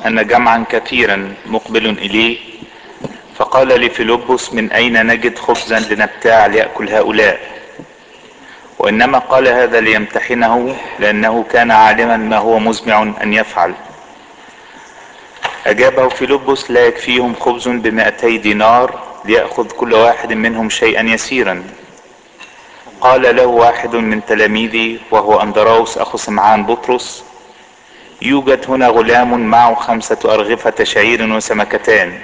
ان جمعا كثيرا مقبل اليه فقال لفيلبس من اين نجد خبزا لنبتاع ليأكل هؤلاء وانما قال هذا ليمتحنه لانه كان عالما ما هو مزمع ان يفعل اجابه فيلبس لا يكفيهم خبز بمائتي دينار ليأخذ كل واحد منهم شيئا يسيرا قال له واحد من تلاميذي وهو اندراوس اخو سمعان بطرس يوجد هنا غلام معه خمسة ارغفة شعير وسمكتان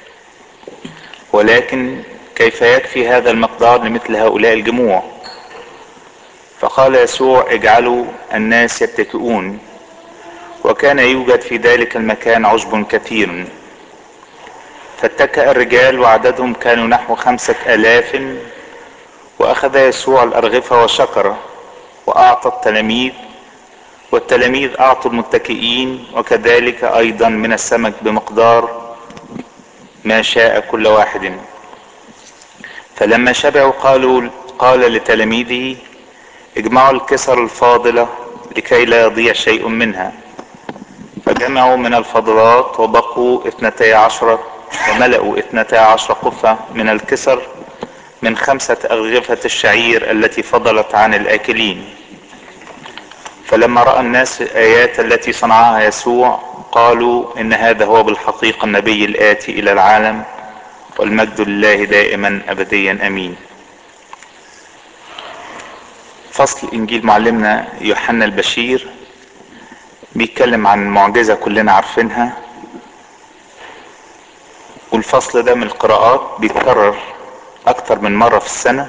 ولكن كيف يكفي هذا المقدار لمثل هؤلاء الجموع فقال يسوع اجعلوا الناس يتكئون وكان يوجد في ذلك المكان عشب كثير فاتكأ الرجال وعددهم كانوا نحو خمسة آلاف وأخذ يسوع الأرغفة وشكر وأعطى التلاميذ والتلاميذ أعطوا المتكئين وكذلك أيضا من السمك بمقدار ما شاء كل واحد فلما شبعوا قالوا قال لتلاميذه اجمعوا الكسر الفاضلة لكي لا يضيع شيء منها فجمعوا من الفضلات وبقوا اثنتي عشرة وملأوا اثنتي عشر قفة من الكسر من خمسة أرغفة الشعير التي فضلت عن الآكلين فلما رأى الناس الآيات التي صنعها يسوع قالوا إن هذا هو بالحقيقة النبي الآتي إلى العالم والمجد لله دائما أبديا أمين فصل إنجيل معلمنا يوحنا البشير بيتكلم عن معجزة كلنا عارفينها والفصل ده من القراءات بيتكرر أكتر من مرة في السنة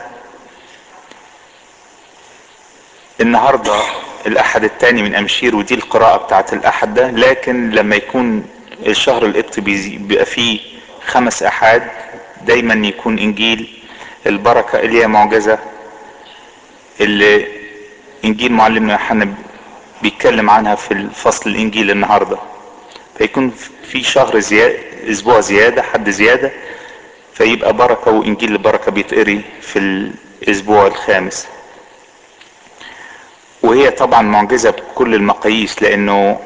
النهاردة الأحد التاني من أمشير ودي القراءة بتاعت الأحد ده لكن لما يكون الشهر القبطي بيبقى فيه خمس أحاد دايما يكون إنجيل البركة اللي هي معجزة اللي إنجيل معلمنا يوحنا بيتكلم عنها في الفصل الإنجيل النهاردة فيكون في شهر زيادة أسبوع زيادة حد زيادة فيبقى بركة وإنجيل البركة بيتقري في الأسبوع الخامس وهي طبعا معجزة بكل المقاييس لأنه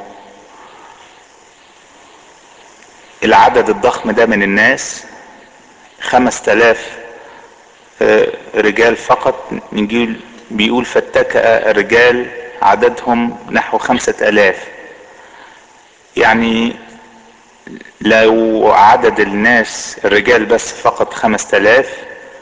العدد الضخم ده من الناس خمس تلاف رجال فقط نجيل بيقول فاتكأ الرجال عددهم نحو خمسة الاف يعني لو عدد الناس الرجال بس فقط خمس تلاف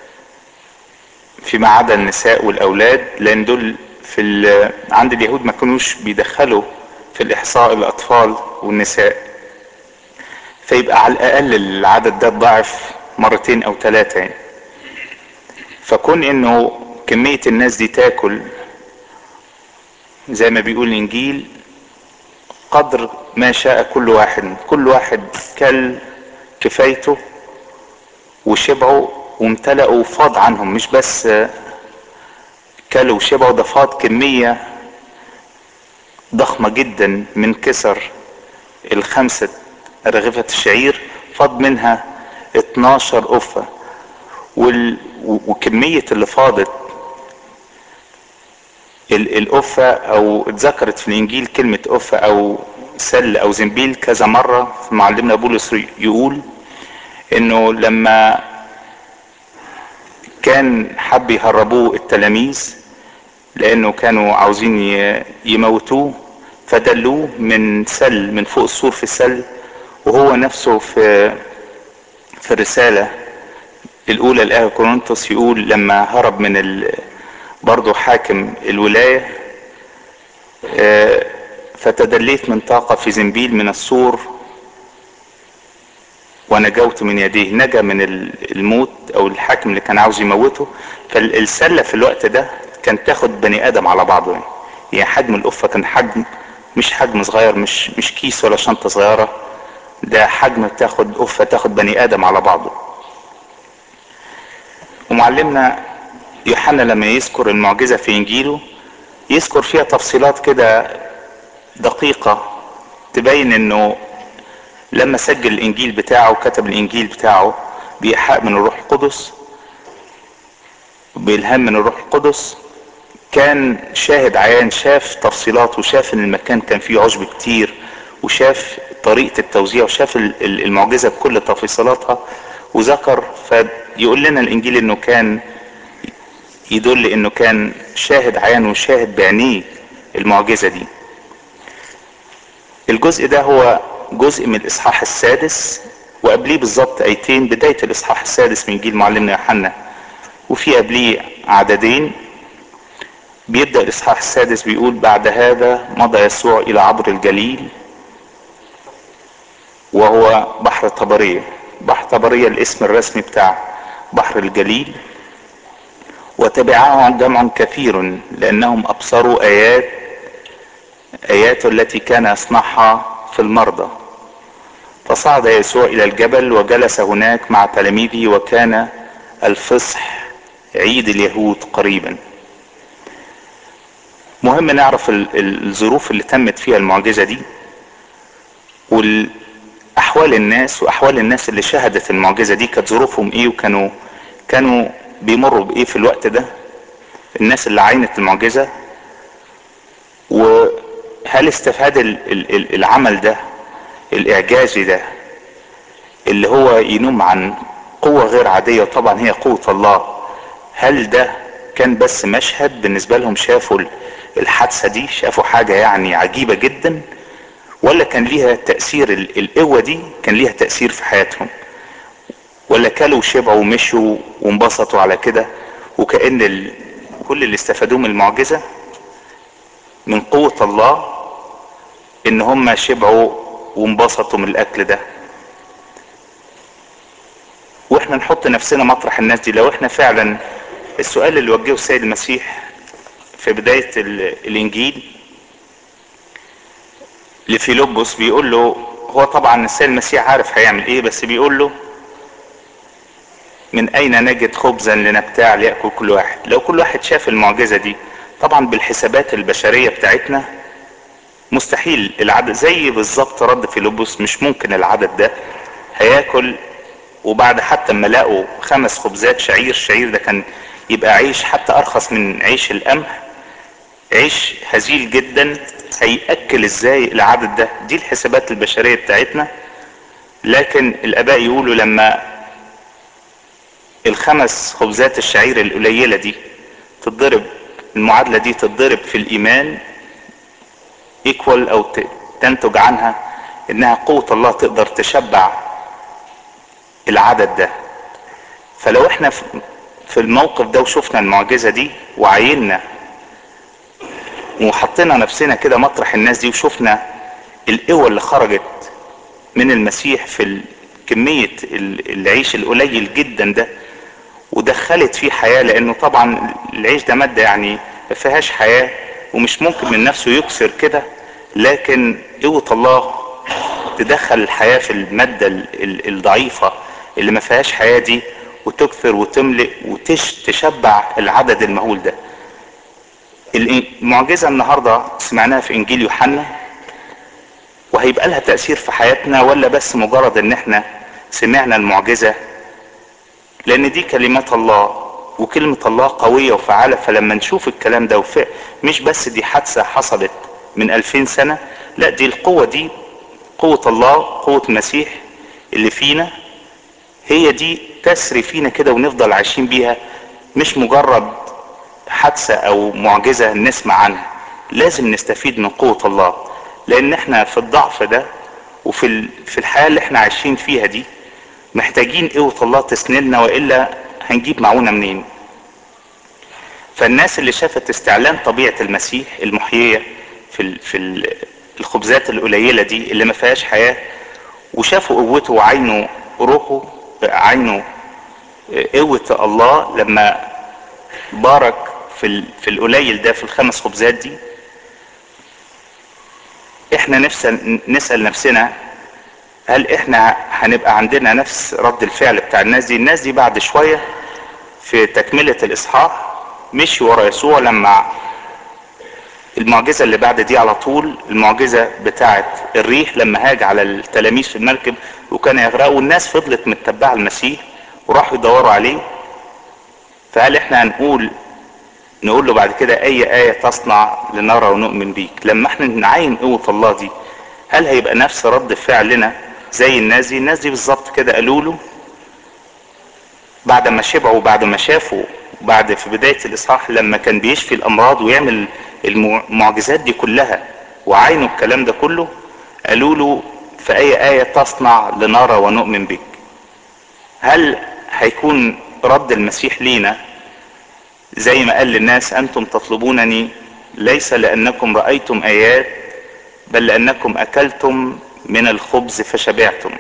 فيما عدا النساء والاولاد لان دول في عند اليهود ما كانوش بيدخلوا في الاحصاء الاطفال والنساء فيبقى على الاقل العدد ده ضعف مرتين او ثلاثة يعني. فكون انه كمية الناس دي تاكل زي ما بيقول الانجيل قدر ما شاء كل واحد كل واحد كل كفايته وشبعوا وامتلأوا وفاض عنهم مش بس كلوا وشبعوا ده فاض كمية ضخمة جدا من كسر الخمسة رغيفة الشعير فاض منها 12 قفة وال... وكمية اللي فاضت القفة او اتذكرت في الانجيل كلمة قفة او سل او زنبيل كذا مرة في معلمنا بولس يقول انه لما كان حب يهربوه التلاميذ لانه كانوا عاوزين يموتوه فدلوه من سل من فوق السور في السل وهو نفسه في في الرسالة الاولى لآه كورنثوس يقول لما هرب من ال برضو حاكم الولاية فتدليت من طاقة في زنبيل من السور ونجوت من يديه نجا من الموت او الحاكم اللي كان عاوز يموته فالسلة في الوقت ده كانت تاخد بني ادم على بعضه يعني, يعني حجم القفة كان حجم مش حجم صغير مش مش كيس ولا شنطة صغيرة ده حجم تاخد قفة تاخد بني ادم على بعضه ومعلمنا يوحنا لما يذكر المعجزة في انجيله يذكر فيها تفصيلات كده دقيقة تبين انه لما سجل الانجيل بتاعه وكتب الانجيل بتاعه بإيحاء من الروح القدس بإلهام من الروح القدس كان شاهد عيان شاف تفصيلات وشاف ان المكان كان فيه عشب كتير وشاف طريقة التوزيع وشاف المعجزة بكل تفاصيلاتها وذكر فيقول لنا الانجيل انه كان يدل انه كان شاهد عيان وشاهد بعينيه المعجزة دي الجزء ده هو جزء من الاصحاح السادس وقبليه بالظبط ايتين بداية الاصحاح السادس من انجيل معلمنا يوحنا وفي قبليه عددين بيبدأ الاصحاح السادس بيقول بعد هذا مضى يسوع الى عبر الجليل وهو بحر طبرية بحر طبرية الاسم الرسمي بتاع بحر الجليل وتبعه جمع كثير لانهم ابصروا ايات ايات التي كان يصنعها في المرضى فصعد يسوع الى الجبل وجلس هناك مع تلاميذه وكان الفصح عيد اليهود قريبا مهم نعرف الظروف اللي تمت فيها المعجزة دي واحوال الناس واحوال الناس اللي شهدت المعجزة دي كانت ظروفهم ايه وكانوا كانوا بيمروا بايه في الوقت ده الناس اللي عينت المعجزة وهل استفاد العمل ده الاعجازي ده اللي هو ينم عن قوة غير عادية وطبعا هي قوة الله هل ده كان بس مشهد بالنسبة لهم شافوا الحادثة دي شافوا حاجة يعني عجيبة جدا ولا كان ليها تأثير القوة دي كان ليها تأثير في حياتهم ولا كلوا وشبعوا ومشوا وانبسطوا على كده وكأن ال... كل اللي استفادوه من المعجزة من قوة الله ان هم شبعوا وانبسطوا من الاكل ده واحنا نحط نفسنا مطرح الناس دي لو احنا فعلا السؤال اللي وجهه السيد المسيح في بداية الانجيل لفيلبس بيقول له هو طبعا السيد المسيح عارف هيعمل ايه بس بيقول له من اين نجد خبزا لنبتاع ليأكل كل واحد لو كل واحد شاف المعجزة دي طبعا بالحسابات البشرية بتاعتنا مستحيل العدد زي بالظبط رد فيلبس مش ممكن العدد ده هياكل وبعد حتى ما لقوا خمس خبزات شعير شعير ده كان يبقى عيش حتى ارخص من عيش القمح عيش هزيل جدا هيأكل ازاي العدد ده دي الحسابات البشرية بتاعتنا لكن الاباء يقولوا لما الخمس خبزات الشعير القليلة دي تتضرب المعادلة دي تتضرب في الايمان ايكوال او تنتج عنها انها قوة الله تقدر تشبع العدد ده فلو احنا في الموقف ده وشفنا المعجزة دي وعيننا وحطينا نفسنا كده مطرح الناس دي وشفنا القوة اللي خرجت من المسيح في كمية العيش القليل جدا ده ودخلت فيه حياة لانه طبعا العيش ده مادة يعني ما فيهاش حياة ومش ممكن من نفسه يكسر كده لكن قوة الله تدخل الحياة في المادة الضعيفة اللي ما فيهاش حياة دي وتكثر وتملئ وتشبع العدد المهول ده المعجزة النهاردة سمعناها في انجيل يوحنا وهيبقى لها تأثير في حياتنا ولا بس مجرد ان احنا سمعنا المعجزة لان دي كلمات الله وكلمة الله قوية وفعالة فلما نشوف الكلام ده وفق مش بس دي حادثة حصلت من ألفين سنة لا دي القوة دي قوة الله قوة المسيح اللي فينا هي دي تسري فينا كده ونفضل عايشين بيها مش مجرد حادثة او معجزة نسمع عنها لازم نستفيد من قوة الله لان احنا في الضعف ده وفي في الحياة اللي احنا عايشين فيها دي محتاجين قوة الله تسندنا والا هنجيب معونة منين فالناس اللي شافت استعلان طبيعة المسيح المحيية في ال في ال الخبزات القليلة دي اللي ما فيهاش حياة وشافوا قوته وعينوا روحه عينوا قوة الله لما بارك في في القليل ده في الخمس خبزات دي احنا نفسنا نسأل نفسنا هل احنا هنبقى عندنا نفس رد الفعل بتاع الناس دي الناس دي بعد شوية في تكملة الاصحاح مشي ورا يسوع لما المعجزة اللي بعد دي على طول المعجزة بتاعة الريح لما هاج على التلاميذ في المركب وكان يغرقوا والناس فضلت متبعة المسيح وراحوا يدوروا عليه فهل احنا هنقول نقول له بعد كده اي آية تصنع لنرى ونؤمن بيك لما احنا نعاين قوة الله دي هل هيبقى نفس رد فعلنا زي الناس دي الناس دي بالظبط كده قالوا له بعد ما شبعوا بعد ما شافوا بعد في بداية الإصحاح لما كان بيشفي الأمراض ويعمل المعجزات دي كلها وعينوا الكلام ده كله قالوا له في أي آية تصنع لنرى ونؤمن بك هل هيكون رد المسيح لينا زي ما قال للناس أنتم تطلبونني ليس لأنكم رأيتم آيات بل لأنكم أكلتم من الخبز فشبعتم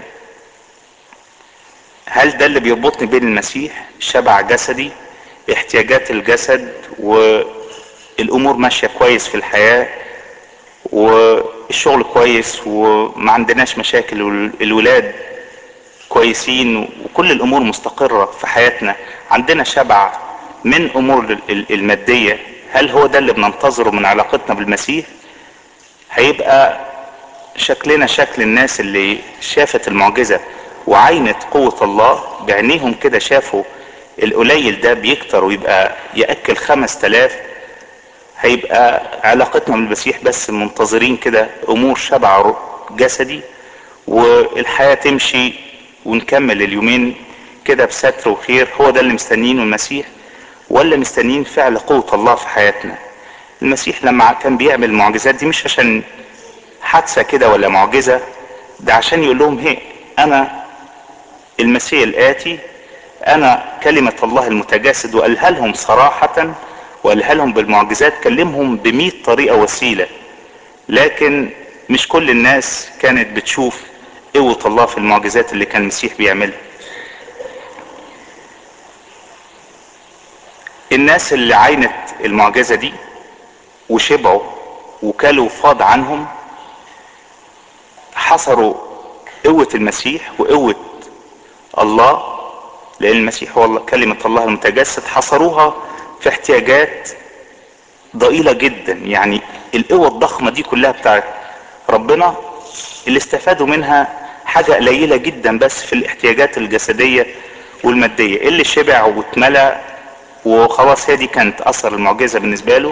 هل ده اللي بيربطني بين المسيح شبع جسدي احتياجات الجسد والامور ماشيه كويس في الحياه والشغل كويس وما عندناش مشاكل والولاد كويسين وكل الامور مستقره في حياتنا عندنا شبع من امور الماديه هل هو ده اللي بننتظره من علاقتنا بالمسيح هيبقى شكلنا شكل الناس اللي شافت المعجزه وعينت قوة الله بعينيهم كده شافوا القليل ده بيكتر ويبقى يأكل خمس تلاف هيبقى علاقتنا بالمسيح بس منتظرين كده امور شبع جسدي والحياة تمشي ونكمل اليومين كده بستر وخير هو ده اللي مستنيينه المسيح ولا مستنيين فعل قوة الله في حياتنا المسيح لما كان بيعمل المعجزات دي مش عشان حادثة كده ولا معجزة ده عشان يقول لهم هي انا المسيح الآتي أنا كلمة الله المتجسد وقالها لهم صراحة وقالها لهم بالمعجزات كلمهم بمئة طريقة وسيلة لكن مش كل الناس كانت بتشوف قوة الله في المعجزات اللي كان المسيح بيعملها الناس اللي عينت المعجزة دي وشبعوا وكلوا فاض عنهم حصروا قوة المسيح وقوة الله لان المسيح هو الله كلمة الله المتجسد حصروها في احتياجات ضئيلة جدا يعني القوة الضخمة دي كلها بتاعت ربنا اللي استفادوا منها حاجة قليلة جدا بس في الاحتياجات الجسدية والمادية اللي شبع واتملى وخلاص هي دي كانت اثر المعجزة بالنسبة له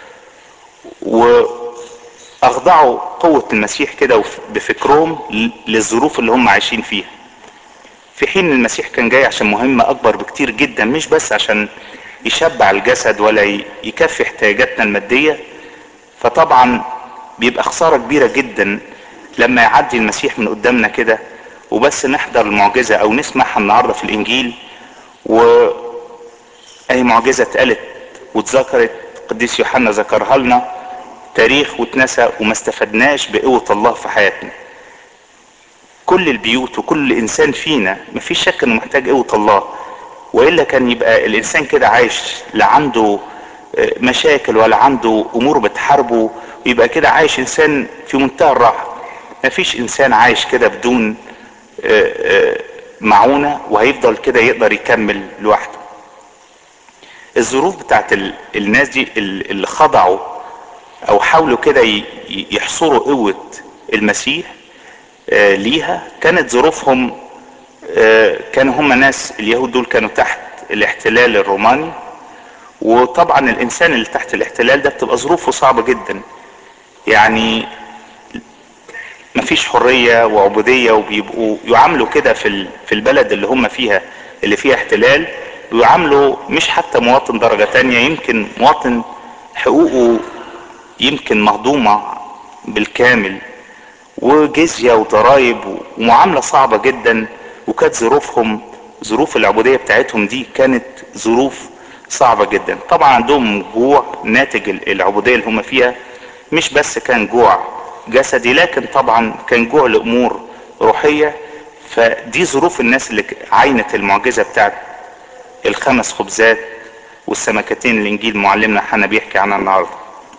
واخضعوا قوة المسيح كده بفكرهم للظروف اللي هم عايشين فيها في حين المسيح كان جاي عشان مهمة اكبر بكتير جدا مش بس عشان يشبع الجسد ولا يكفي احتياجاتنا المادية فطبعا بيبقى خسارة كبيرة جدا لما يعدي المسيح من قدامنا كده وبس نحضر المعجزة او نسمعها النهاردة في الانجيل و اي معجزة اتقالت واتذكرت قديس يوحنا ذكرها لنا تاريخ واتنسى وما استفدناش بقوة الله في حياتنا كل البيوت وكل انسان فينا مفيش شك انه محتاج قوة الله والا كان يبقى الانسان كده عايش لا عنده مشاكل ولا عنده امور بتحاربه ويبقى كده عايش انسان في منتهى الراحة مفيش انسان عايش كده بدون معونة وهيفضل كده يقدر يكمل لوحده الظروف بتاعت الناس دي اللي خضعوا او حاولوا كده يحصروا قوة المسيح ليها كانت ظروفهم كانوا هم ناس اليهود دول كانوا تحت الاحتلال الروماني وطبعا الانسان اللي تحت الاحتلال ده بتبقى ظروفه صعبة جدا يعني مفيش حرية وعبودية وبيبقوا يعاملوا كده في في البلد اللي هم فيها اللي فيها احتلال ويعاملوا مش حتى مواطن درجة تانية يمكن مواطن حقوقه يمكن مهضومة بالكامل وجزية وضرائب ومعاملة صعبة جدا وكانت ظروفهم ظروف العبودية بتاعتهم دي كانت ظروف صعبة جدا طبعا عندهم جوع ناتج العبودية اللي هم فيها مش بس كان جوع جسدي لكن طبعا كان جوع لأمور روحية فدي ظروف الناس اللي عينت المعجزة بتاعت الخمس خبزات والسمكتين اللي الانجيل معلمنا حنا بيحكي عنها النهارده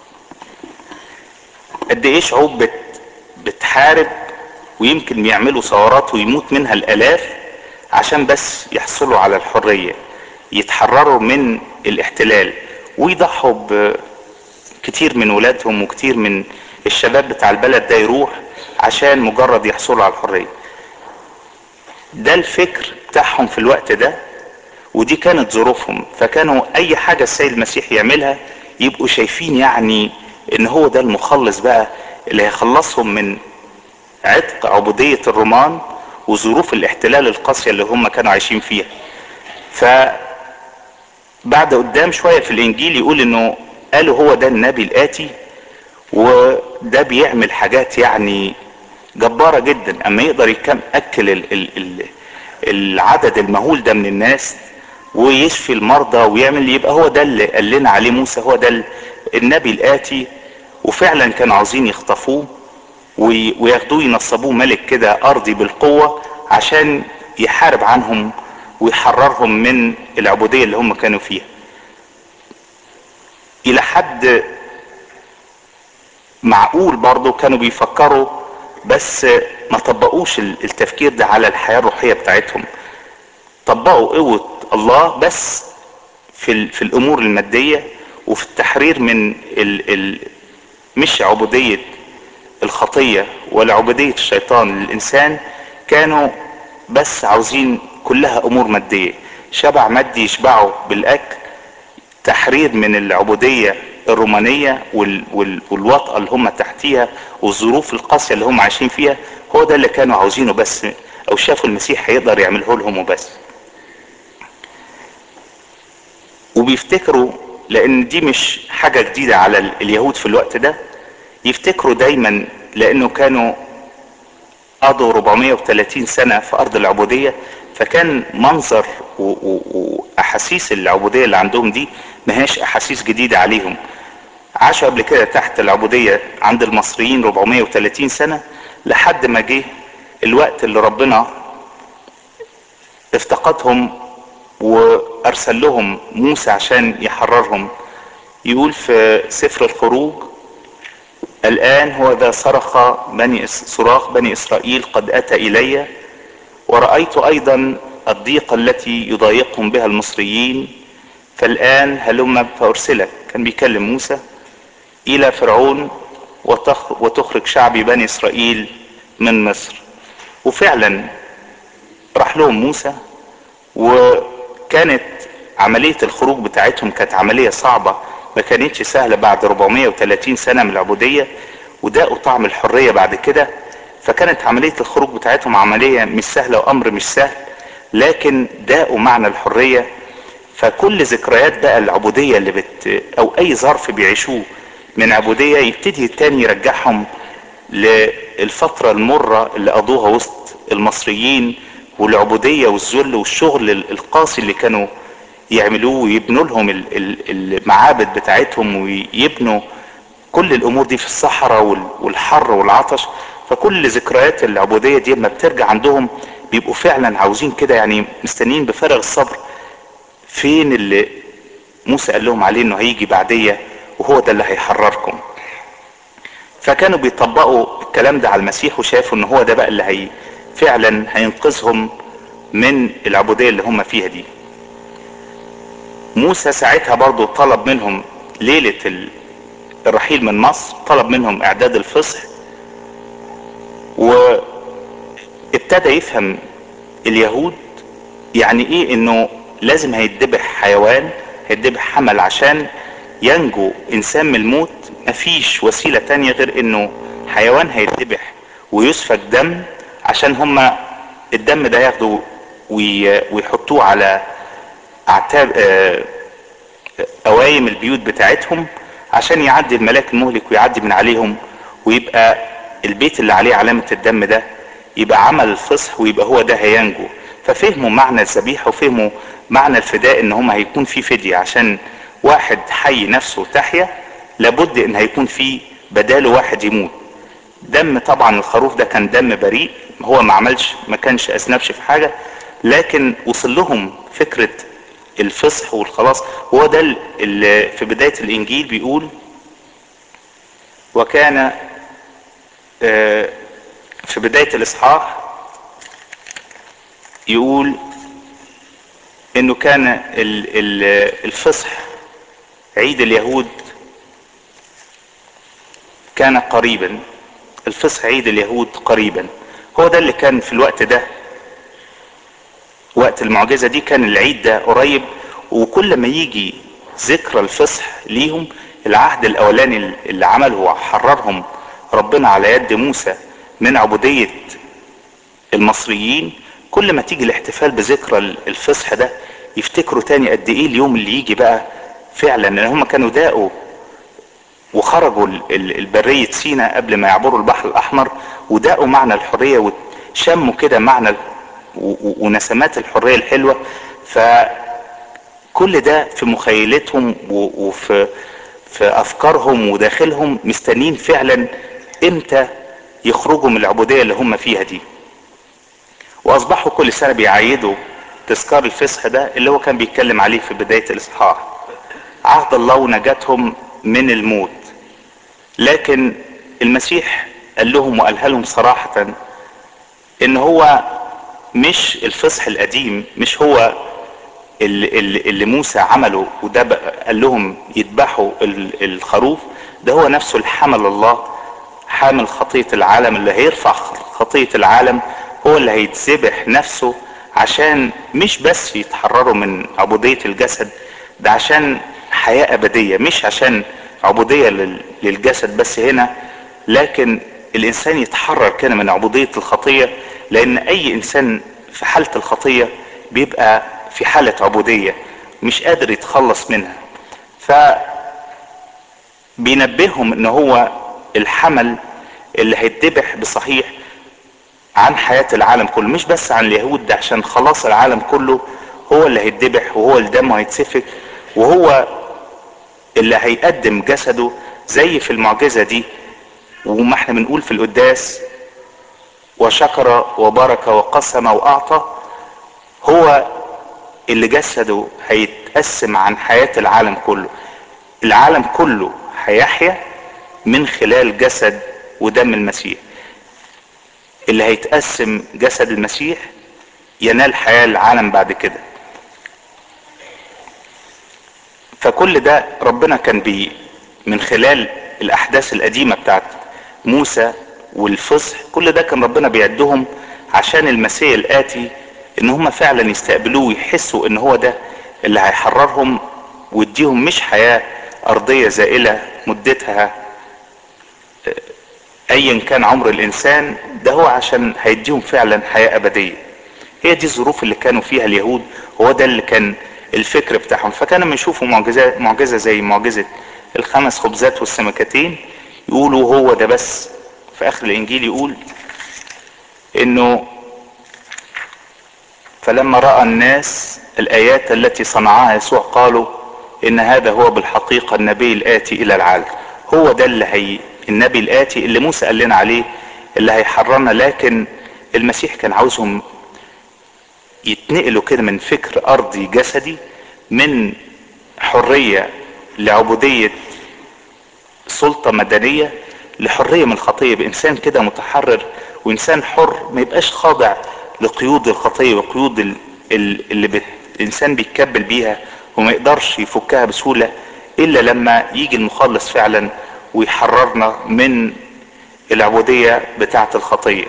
قد ايه شعوب بت بتحارب ويمكن بيعملوا ثورات ويموت منها الالاف عشان بس يحصلوا على الحرية يتحرروا من الاحتلال ويضحوا بكتير من ولادهم وكتير من الشباب بتاع البلد ده يروح عشان مجرد يحصلوا على الحرية ده الفكر بتاعهم في الوقت ده ودي كانت ظروفهم فكانوا اي حاجة السيد المسيح يعملها يبقوا شايفين يعني ان هو ده المخلص بقى اللي هيخلصهم من عتق عبودية الرومان وظروف الاحتلال القاسية اللي هم كانوا عايشين فيها ف بعد قدام شوية في الانجيل يقول انه قالوا هو ده النبي الاتي وده بيعمل حاجات يعني جبارة جدا اما يقدر يكم اكل ال ال ال العدد المهول ده من الناس ويشفي المرضى ويعمل يبقى هو ده اللي قال لنا عليه موسى هو ده النبي الاتي وفعلا كانوا عاوزين يخطفوه وياخدوه ينصبوه ملك كده ارضي بالقوة عشان يحارب عنهم ويحررهم من العبودية اللي هم كانوا فيها الى حد معقول برضو كانوا بيفكروا بس ما طبقوش التفكير ده على الحياة الروحية بتاعتهم طبقوا قوة الله بس في, في الامور المادية وفي التحرير من ال ال مش عبودية الخطية ولا عبودية الشيطان للإنسان كانوا بس عاوزين كلها أمور مادية شبع مادي يشبعوا بالأكل تحرير من العبودية الرومانية وال وال والوطأة اللي هم تحتيها والظروف القاسية اللي هم عايشين فيها هو ده اللي كانوا عاوزينه بس أو شافوا المسيح هيقدر يعمله لهم وبس وبيفتكروا لأن دي مش حاجة جديدة على اليهود في الوقت ده يفتكروا دايما لانه كانوا قضوا 430 سنة في ارض العبودية فكان منظر واحاسيس العبودية اللي عندهم دي مهاش احاسيس جديدة عليهم عاشوا قبل كده تحت العبودية عند المصريين 430 سنة لحد ما جه الوقت اللي ربنا افتقدهم وارسل لهم موسى عشان يحررهم يقول في سفر الخروج الآن هو ذا صرخ بني صراخ بني إسرائيل قد أتى إلي ورأيت أيضا الضيقة التي يضايقهم بها المصريين فالآن هلم فأرسلك كان بيكلم موسى إلى فرعون وتخرج شعبي بني إسرائيل من مصر وفعلا راح لهم موسى وكانت عملية الخروج بتاعتهم كانت عملية صعبة ما كانتش سهلة بعد 430 سنة من العبودية وداقوا طعم الحرية بعد كده فكانت عملية الخروج بتاعتهم عملية مش سهلة وأمر مش سهل لكن داقوا معنى الحرية فكل ذكريات بقى العبودية اللي بت أو أي ظرف بيعيشوه من عبودية يبتدي التاني يرجعهم للفترة المرة اللي قضوها وسط المصريين والعبودية والذل والشغل القاسي اللي كانوا يعملوه ويبنوا لهم المعابد بتاعتهم ويبنوا كل الامور دي في الصحراء والحر والعطش فكل ذكريات العبودية دي لما بترجع عندهم بيبقوا فعلا عاوزين كده يعني مستنيين بفارغ الصبر فين اللي موسى قال لهم عليه انه هيجي بعدية وهو ده اللي هيحرركم فكانوا بيطبقوا الكلام ده على المسيح وشافوا ان هو ده بقى اللي هي فعلا هينقذهم من العبودية اللي هم فيها دي موسى ساعتها برضو طلب منهم ليلة الرحيل من مصر طلب منهم اعداد الفصح وابتدى يفهم اليهود يعني ايه انه لازم هيتذبح حيوان هيتذبح حمل عشان ينجو انسان من الموت مفيش وسيلة تانية غير انه حيوان هيتذبح ويسفك دم عشان هما الدم ده ياخدوا ويحطوه على اعتاب قوايم البيوت بتاعتهم عشان يعدي الملاك المهلك ويعدي من عليهم ويبقى البيت اللي عليه علامة الدم ده يبقى عمل الفصح ويبقى هو ده هينجو ففهموا معنى الذبيحة وفهموا معنى الفداء ان هم هيكون في فدية عشان واحد حي نفسه تحيا لابد ان هيكون في بداله واحد يموت دم طبعا الخروف ده كان دم بريء هو ما عملش ما كانش اذنبش في حاجة لكن وصل لهم فكرة الفصح والخلاص هو ده اللي في بداية الانجيل بيقول وكان في بداية الاصحاح يقول انه كان الفصح عيد اليهود كان قريبا الفصح عيد اليهود قريبا هو ده اللي كان في الوقت ده وقت المعجزة دي كان العيد ده قريب وكل ما يجي ذكرى الفصح ليهم العهد الاولاني اللي عمله وحررهم ربنا على يد موسى من عبودية المصريين كل ما تيجي الاحتفال بذكرى الفصح ده يفتكروا تاني قد ايه اليوم اللي يجي بقى فعلا لان هم كانوا داقوا وخرجوا البرية سينا قبل ما يعبروا البحر الاحمر وداقوا معنى الحرية وشموا كده معنى ونسمات الحرية الحلوة فكل ده في مخيلتهم وفي في افكارهم وداخلهم مستنين فعلا امتى يخرجوا من العبودية اللي هم فيها دي واصبحوا كل سنة بيعيدوا تذكار الفصح ده اللي هو كان بيتكلم عليه في بداية الاصحاح عهد الله ونجاتهم من الموت لكن المسيح قال لهم وقالها لهم صراحة ان هو مش الفصح القديم مش هو اللي, اللي موسى عمله وده قال لهم يذبحوا الخروف ده هو نفسه الحمل الله حامل خطية العالم اللي هيرفع خطية العالم هو اللي هيتذبح نفسه عشان مش بس يتحرروا من عبودية الجسد ده عشان حياة أبدية مش عشان عبودية للجسد بس هنا لكن الإنسان يتحرر كده من عبودية الخطية لأن أي إنسان في حالة الخطية بيبقى في حالة عبودية مش قادر يتخلص منها ف بينبههم ان هو الحمل اللي هيتذبح بصحيح عن حياة العالم كله مش بس عن اليهود ده عشان خلاص العالم كله هو اللي هيتذبح وهو اللي دمه هيتسفك وهو اللي هيقدم جسده زي في المعجزة دي وما احنا بنقول في القداس وشكر وبارك وقسم واعطى هو اللي جسده هيتقسم عن حياة العالم كله العالم كله هيحيا من خلال جسد ودم المسيح اللي هيتقسم جسد المسيح ينال حياة العالم بعد كده فكل ده ربنا كان بي من خلال الاحداث القديمة بتاعت موسى والفصح كل ده كان ربنا بيعدهم عشان المسيح الاتي ان هم فعلا يستقبلوه ويحسوا ان هو ده اللي هيحررهم ويديهم مش حياة ارضية زائلة مدتها ايا كان عمر الانسان ده هو عشان هيديهم فعلا حياة ابدية هي دي الظروف اللي كانوا فيها اليهود هو ده اللي كان الفكر بتاعهم فكانوا لما يشوفوا معجزة معجزة زي معجزة الخمس خبزات والسمكتين يقولوا هو ده بس في اخر الانجيل يقول انه فلما راى الناس الايات التي صنعها يسوع قالوا ان هذا هو بالحقيقه النبي الاتي الى العالم هو ده اللي هي النبي الاتي اللي موسى قال لنا عليه اللي هيحررنا لكن المسيح كان عاوزهم يتنقلوا كده من فكر ارضي جسدي من حريه لعبوديه سلطه مدنيه لحريه من الخطيه بانسان كده متحرر وانسان حر ما يبقاش خاضع لقيود الخطيه وقيود اللي بت... الانسان بيتكبل بيها وما يقدرش يفكها بسهوله الا لما يجي المخلص فعلا ويحررنا من العبوديه بتاعه الخطيه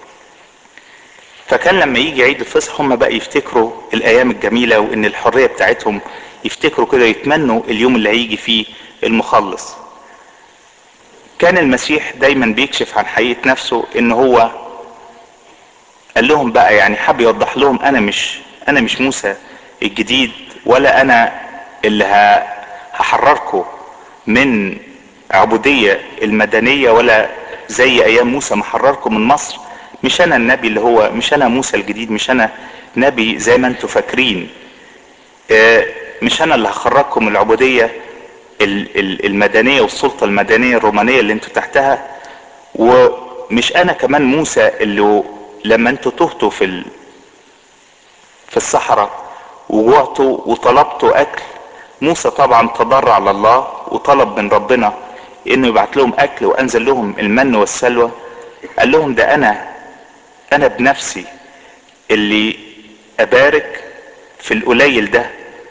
فكان لما يجي عيد الفصح هم بقى يفتكروا الايام الجميله وان الحريه بتاعتهم يفتكروا كده يتمنوا اليوم اللي هيجي فيه المخلص كان المسيح دايما بيكشف عن حقيقه نفسه ان هو قال لهم بقى يعني حب يوضح لهم انا مش انا مش موسى الجديد ولا انا اللي هحرركم من عبودية المدنية ولا زي ايام موسى ما حرركم من مصر مش انا النبي اللي هو مش انا موسى الجديد مش انا نبي زي ما انتم فاكرين مش انا اللي هخرجكم من العبودية المدنية والسلطة المدنية الرومانية اللي انتوا تحتها ومش انا كمان موسى اللي لما انتوا تهتوا في ال... في الصحراء وجوعتوا وطلبتوا اكل موسى طبعا تضرع لله وطلب من ربنا انه يبعت لهم اكل وانزل لهم المن والسلوى قال لهم ده انا انا بنفسي اللي ابارك في القليل ده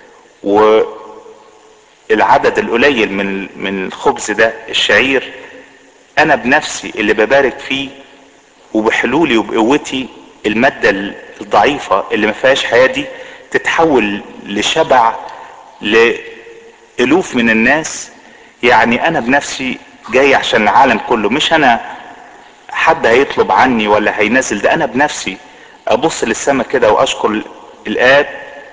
والعدد القليل من من الخبز ده الشعير انا بنفسي اللي ببارك فيه وبحلولي وبقوتي المادة الضعيفة اللي ما فيهاش حياة دي تتحول لشبع لألوف من الناس يعني أنا بنفسي جاي عشان العالم كله مش أنا حد هيطلب عني ولا هينزل ده انا بنفسي ابص للسماء كده واشكر الاب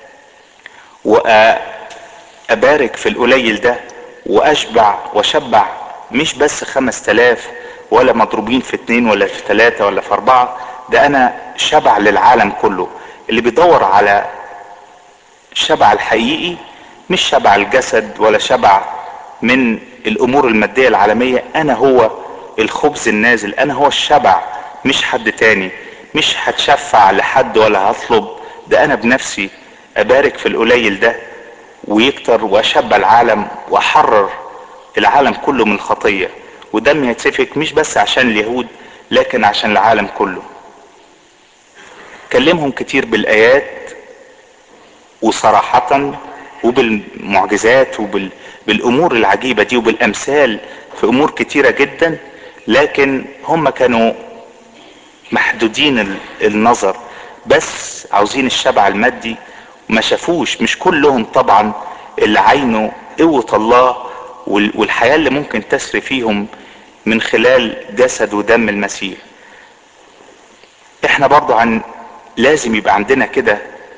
وابارك في القليل ده واشبع واشبع مش بس خمس تلاف ولا مضروبين في اتنين ولا في تلاتة ولا في اربعة ده انا شبع للعالم كله اللي بيدور على الشبع الحقيقي مش شبع الجسد ولا شبع من الامور المادية العالمية انا هو الخبز النازل انا هو الشبع مش حد تاني مش هتشفع لحد ولا هطلب ده انا بنفسي ابارك في القليل ده ويكتر واشبع العالم واحرر العالم كله من الخطية ودم يتسفك مش بس عشان اليهود لكن عشان العالم كله كلمهم كتير بالايات وصراحة وبالمعجزات وبالامور العجيبة دي وبالامثال في امور كتيرة جدا لكن هم كانوا محدودين النظر بس عاوزين الشبع المادي ما شافوش مش كلهم طبعا اللي عينوا قوة الله والحياة اللي ممكن تسري فيهم من خلال جسد ودم المسيح احنا برضو عن لازم يبقى عندنا كده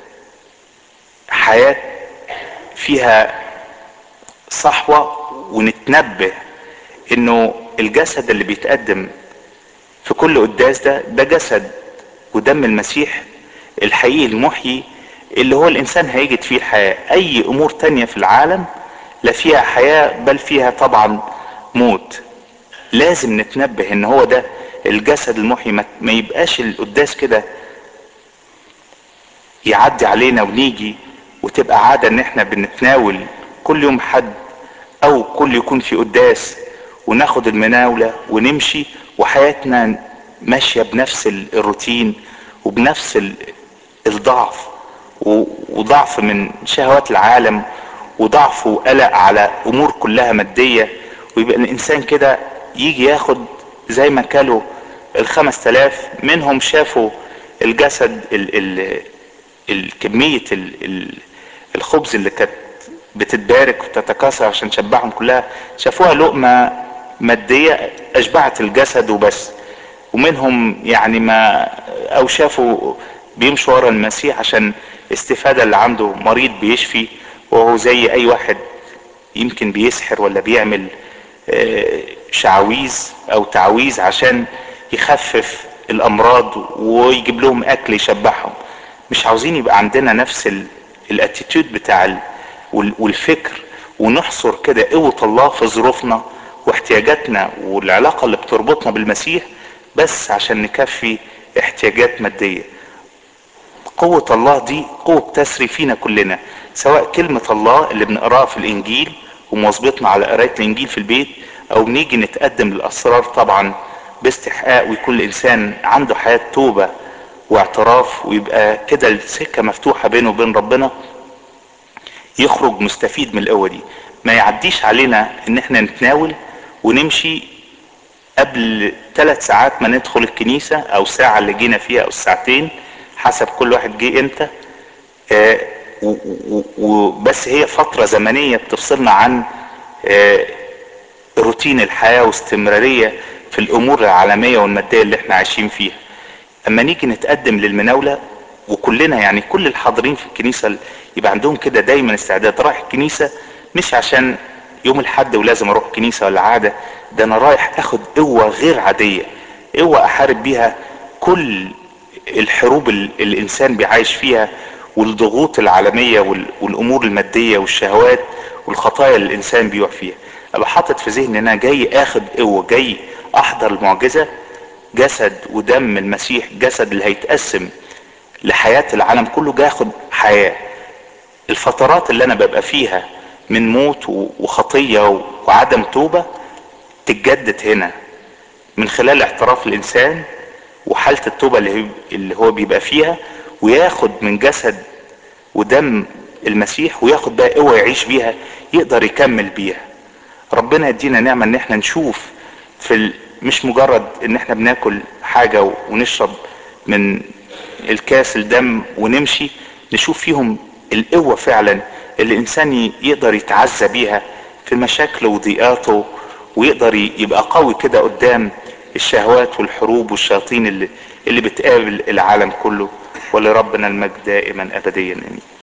حياة فيها صحوة ونتنبه انه الجسد اللي بيتقدم في كل قداس ده ده جسد ودم المسيح الحقيقي المحيي اللي هو الانسان هيجد فيه الحياة اي امور تانية في العالم لا فيها حياة بل فيها طبعا موت لازم نتنبه ان هو ده الجسد المحيي ما يبقاش القداس كده يعدي علينا ونيجي وتبقى عادة ان احنا بنتناول كل يوم حد او كل يكون في قداس وناخد المناولة ونمشي وحياتنا ماشية بنفس الروتين وبنفس الضعف وضعف من شهوات العالم وضعف وقلق على امور كلها مادية ويبقى الانسان كده يجي ياخد زي ما كانوا الخمس تلاف منهم شافوا الجسد ال ال الكمية ال ال الخبز اللي كانت بتتبارك وتتكاثر عشان تشبعهم كلها شافوها لقمة مادية اشبعت الجسد وبس ومنهم يعني ما او شافوا بيمشوا ورا المسيح عشان استفادة اللي عنده مريض بيشفي وهو زي اي واحد يمكن بيسحر ولا بيعمل شعويذ او تعويذ عشان يخفف الامراض ويجيب لهم اكل يشبعهم مش عاوزين يبقى عندنا نفس الاتيتيود بتاع والفكر ونحصر كده قوة الله في ظروفنا واحتياجاتنا والعلاقة اللي بتربطنا بالمسيح بس عشان نكفي احتياجات مادية قوة الله دي قوة بتسري فينا كلنا سواء كلمة الله اللي بنقراها في الانجيل ومواظبتنا على قراية الانجيل في البيت او نيجي نتقدم للاسرار طبعا باستحقاق ويكون الانسان عنده حياة توبة واعتراف ويبقى كده السكة مفتوحة بينه وبين ربنا يخرج مستفيد من القوة دي ما يعديش علينا ان احنا نتناول ونمشي قبل ثلاث ساعات ما ندخل الكنيسة او ساعة اللي جينا فيها او الساعتين حسب كل واحد جه امتى آه وبس هي فترة زمنية بتفصلنا عن آه روتين الحياة واستمرارية في الامور العالمية والمادية اللي احنا عايشين فيها اما نيجي نتقدم للمناولة وكلنا يعني كل الحاضرين في الكنيسة يبقى عندهم كده دايما استعداد رايح الكنيسة مش عشان يوم الحد ولازم اروح كنيسة ولا عادة ده انا رايح اخد قوة غير عادية قوة احارب بيها كل الحروب اللي الانسان بيعيش فيها والضغوط العالمية والامور المادية والشهوات والخطايا اللي الانسان بيقع فيها ابقى حاطط في ذهني ان انا جاي اخد قوة جاي احضر المعجزة جسد ودم المسيح جسد اللي هيتقسم لحياة العالم كله جاي اخد حياة الفترات اللي انا ببقى فيها من موت وخطية وعدم توبة تتجدد هنا من خلال اعتراف الانسان وحالة التوبة اللي هو بيبقى فيها وياخد من جسد ودم المسيح وياخد بقى قوة يعيش بيها يقدر يكمل بيها ربنا يدينا نعمة ان احنا نشوف في ال... مش مجرد ان احنا بناكل حاجة ونشرب من الكاس الدم ونمشي نشوف فيهم القوة فعلا اللي الانسان يقدر يتعزى بيها في مشاكله وضيقاته ويقدر يبقى قوي كده قدام الشهوات والحروب والشياطين اللي, اللي بتقابل العالم كله ولربنا المجد دائما ابديا امين